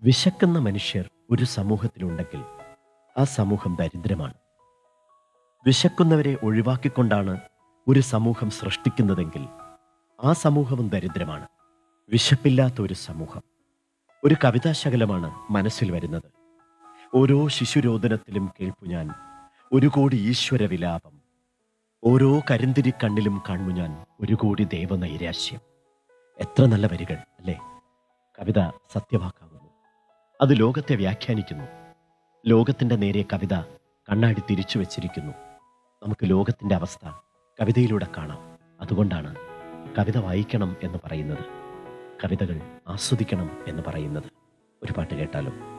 വിശക്കുന്ന മനുഷ്യർ ഒരു സമൂഹത്തിലുണ്ടെങ്കിൽ ആ സമൂഹം ദരിദ്രമാണ് വിശക്കുന്നവരെ ഒഴിവാക്കിക്കൊണ്ടാണ് ഒരു സമൂഹം സൃഷ്ടിക്കുന്നതെങ്കിൽ ആ സമൂഹവും ദരിദ്രമാണ് വിശപ്പില്ലാത്ത ഒരു സമൂഹം ഒരു കവിതാശകലമാണ് മനസ്സിൽ വരുന്നത് ഓരോ ശിശുരോദനത്തിലും കേൾപ്പു ഞാൻ ഒരു കോടി ഈശ്വര വിലാപം ഓരോ കരിന്തിരി കണ്ണിലും കാണുന്നു ഞാൻ ഒരു കോടി ദൈവനൈരാശ്യം എത്ര നല്ല വരികൾ അല്ലേ കവിത സത്യവാക്കാകുന്നു അത് ലോകത്തെ വ്യാഖ്യാനിക്കുന്നു ലോകത്തിന്റെ നേരെ കവിത കണ്ണാടി തിരിച്ചു വച്ചിരിക്കുന്നു നമുക്ക് ലോകത്തിന്റെ അവസ്ഥ കവിതയിലൂടെ കാണാം അതുകൊണ്ടാണ് കവിത വായിക്കണം എന്ന് പറയുന്നത് കവിതകൾ ആസ്വദിക്കണം എന്ന് പറയുന്നത് ഒരു പാട്ട് കേട്ടാലോ